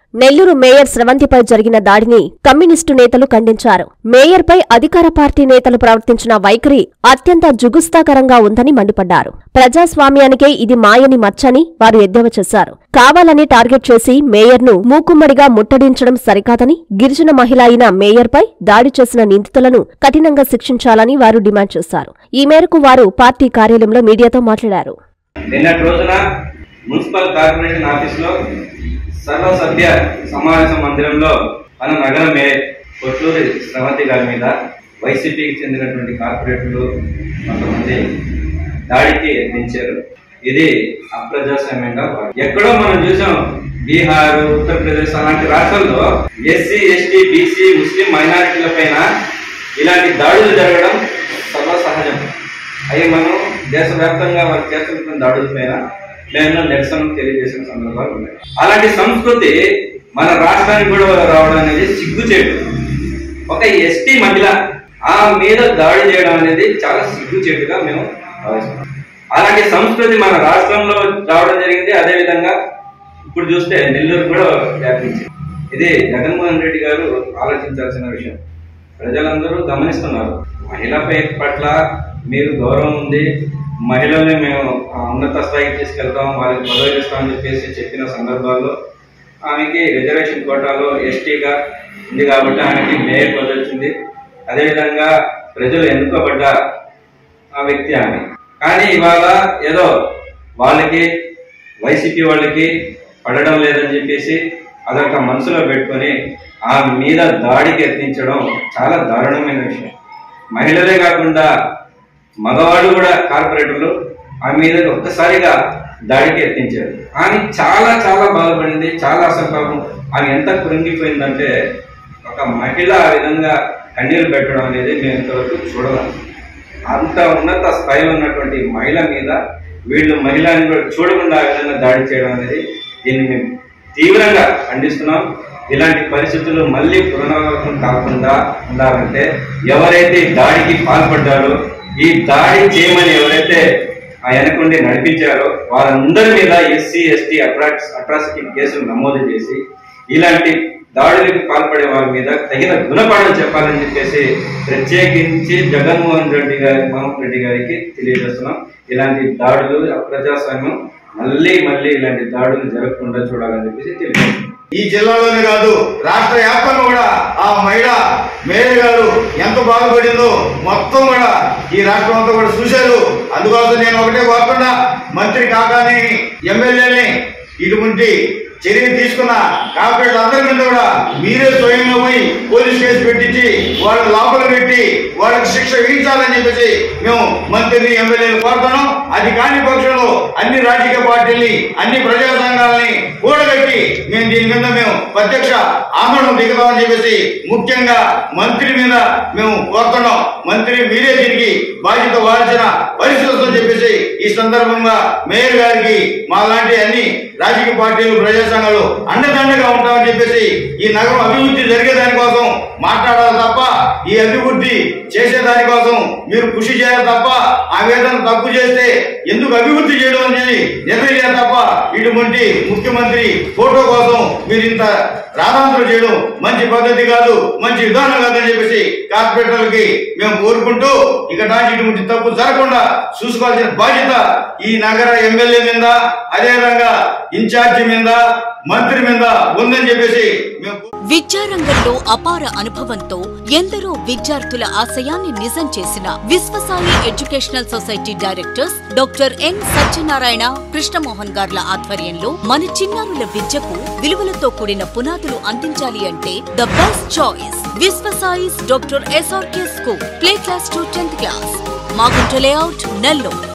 Nellore mayor స్రవంతిపై జరిగిన దాడిని communist నేతలు ఖండించారు మేయర్పై అధికార పార్టీ నేతలు ప్రవర్తించిన వైఖరి అత్యంత జుగుస్తాకరంగా ఉందని మండిపడ్డారు ప్రజాస్వామ్యానికే ఇది మాయని మచ్చని వారు ఎద్దేవా చేశారు కావాలని టార్గెట్ చేసి మేయర్ను మూకుమ్మడిగా ముట్టడించడం సరికాదని గిరిజన మహిళ అయిన మేయర్పై దాడి చేసిన నిందితులను కఠినంగా శిక్షించాలని వారు డిమాండ్ చేశారు ఈ మేరకు వారు పార్టీ కార్యాలయంలో మీడియాతో మాట్లాడారు నిన్నటి రోజున మున్సిపల్ కార్పొరేషన్ ఆఫీసులో సర్వసభ్య సమావేశ మందిరంలో మన నగర మేయర్ కొట్లూరి శ్రవంతి గారి మీద వైసీపీకి చెందినటువంటి కార్పొరేటర్లు కొంతమంది దాడికి యత్నించారు ఇది అప్రజాస్వామ్యంగా భావించారు. ఎక్కడో మనం చూసాం బీహార్ ఉత్తరప్రదేశ్ అలాంటి రాష్ట్రాల్లో ఎస్సీ ఎస్టీ బీసీ ముస్లిం మైనారిటీల పైన ఇలాంటి దాడులు జరగడం సర్వసహజం అవి మనం దేశవ్యాప్తంగా వాళ్ళు చేస్తున్న దాడుల పైన మేము నిరసన తెలియజేసిన సందర్భాలు ఉన్నాయి అలాంటి సంస్కృతి మన రాష్ట్రానికి కూడా రావడం అనేది సిగ్గుచేటు ఒక ఎస్టీ మహిళ ఆ మీద దాడి చేయడం అనేది చాలా సిగ్గుచేటుగా మేము భావిస్తున్నాం అలాంటి సంస్కృతి మన రాష్ట్రంలో రావడం జరిగింది అదే విధంగా ఇప్పుడు చూస్తే నెల్లూరు కూడా వ్యాపించింది ఇది జగన్మోహన్ రెడ్డి గారు ఆలోచించాల్సిన విషయం ప్రజలందరూ గమనిస్తున్నారు మహిళపై పట్ల మీరు గౌరవం ఉంది మహిళల్ని మేము ఆ ఉన్నత స్థాయికి తీసుకెళ్తాం వాళ్ళకి పదవి ఇస్తామని చెప్పేసి చెప్పిన సందర్భాల్లో ఆమెకి రిజర్వేషన్ కోటాలో ఎస్టీగా ఉంది కాబట్టి ఆమెకి మేయర్ పదవి వచ్చింది అదేవిధంగా ప్రజలు ఎన్నుకోబడ్డ ఆ వ్యక్తి ఆమె కానీ ఇవాళ ఏదో వాళ్ళకి వైసీపీ వాళ్ళకి పడడం లేదని చెప్పేసి అదొక మనసులో పెట్టుకొని ఆ మీద దాడికి యత్నించడం చాలా దారుణమైన విషయం మహిళలే కాకుండా మగవాళ్ళు కూడా కార్పొరేటర్లు ఆమె మీద ఒక్కసారిగా దాడికి యత్నించారు ఆమె చాలా చాలా బాధపడింది చాలా అసలు పాపం ఆమె ఎంత కృంగిపోయిందంటే ఒక మహిళ ఆ విధంగా కన్నీరు పెట్టడం అనేది మేము ఇంతవరకు చూడలేము అంత ఉన్నత స్థాయిలో ఉన్నటువంటి మహిళ మీద వీళ్ళు మహిళని కూడా చూడకుండా ఆ విధంగా దాడి చేయడం అనేది దీన్ని మేము తీవ్రంగా ఖండిస్తున్నాం ఇలాంటి పరిస్థితులు మళ్ళీ పునరావృతం కాకుండా ఉండాలంటే ఎవరైతే ఈ దాడికి పాల్పడ్డారో ఈ దాడి చేయమని ఎవరైతే ఆ వెనకుండి నడిపించారో వారందరి మీద ఎస్సీ ఎస్టీ అట్రాక్స్ అట్రాసిటీ కేసులు నమోదు చేసి ఇలాంటి దాడులకు పాల్పడే వారి మీద తగిన గుణపాఠం చెప్పాలని చెప్పేసి ప్రత్యేకించి జగన్మోహన్ రెడ్డి గారి మోహన్ రెడ్డి గారికి తెలియజేస్తున్నాం ఇలాంటి దాడులు అప్రజాస్వామ్యం మళ్ళీ మళ్ళీ ఇలాంటి దాడులు జరగకుండా చూడాలని చెప్పేసి తెలియజేస్తున్నాం ఈ జిల్లాలోనే కాదు రాష్ట్ర వ్యాప్తంగా కూడా ఆ మహిళ మేయర్ గారు ఎంత బాధపడిందో మొత్తం కూడా ఈ రాష్ట్రం అంతా కూడా చూశారు అందుకోసం నేను ఒకటే కోరుతున్నా మంత్రి కాకాని ఎమ్మెల్యేని ఇటువంటి చర్య తీసుకున్న కార్పొరేట్ అందరి మీద కూడా మీరే స్వయంగా పోయి పోలీస్ కేసు పెట్టించి వాళ్ళ లోపల పెట్టి వాళ్ళకి శిక్ష విధించాలని చెప్పేసి మేము మంత్రిని ఎమ్మెల్యేలు కోరుతున్నాం అది కాని పక్షంలో అన్ని రాజకీయ పార్టీల్ని అన్ని ప్రజా సంఘాలని కూడగట్టి మేము దీని మీద మేము ప్రత్యక్ష ఆందోళన దిగుతామని చెప్పేసి ముఖ్యంగా మంత్రి మీద మేము కోరుతున్నాం మంత్రి మీరే దీనికి బాధ్యత వహించిన పరిస్థితి వస్తుందని చెప్పేసి ఈ సందర్భంగా మేయర్ గారికి మా లాంటి అన్ని రాజకీయ పార్టీలు ప్రజా సంఘాలు అండదండగా ఉంటామని చెప్పేసి ఈ నగరం అభివృద్ధి జరిగేదాని కోసం మాట్లాడాలి తప్ప ఈ అభివృద్ధి చేసేదాని కోసం మీరు కృషి చేయాలి తప్ప ఆ వేదన తప్పు చేస్తే ఎందుకు అభివృద్ధి చేయడం అనేది నిర్ణయం తప్ప ఇటువంటి ముఖ్యమంత్రి ఫోటో కోసం మీరు ఇంత రాధాంతరం చేయడం మంచి పద్ధతి కాదు మంచి విధానం కాదని చెప్పేసి కార్పొరేటర్లకి మేము కోరుకుంటూ ఇక నాటి ఇటువంటి తప్పు జరగకుండా చూసుకోవాల్సిన బాధ్యత ఈ నగర ఎమ్మెల్యే మీద అదేవిధంగా ఇన్ఛార్జి మీద మంత్రి మీద ఉందని చెప్పేసి మేము విద్యారంగంలో అపార అనుభవంతో ఎందరో విద్యార్థుల ఆశయాన్ని నిజం చేసిన Vishwasai educational society directors doctor N Satyanarayana Krishnamohan గార్ల ఆధ్వర్యంలో మన చిన్నారుల విద్యకు విలువలతో కూడిన పునాదులు అందించాలి అంటే the best choice Vishwasai's doctor SRK school play class to tenth class Magunta layout Nellore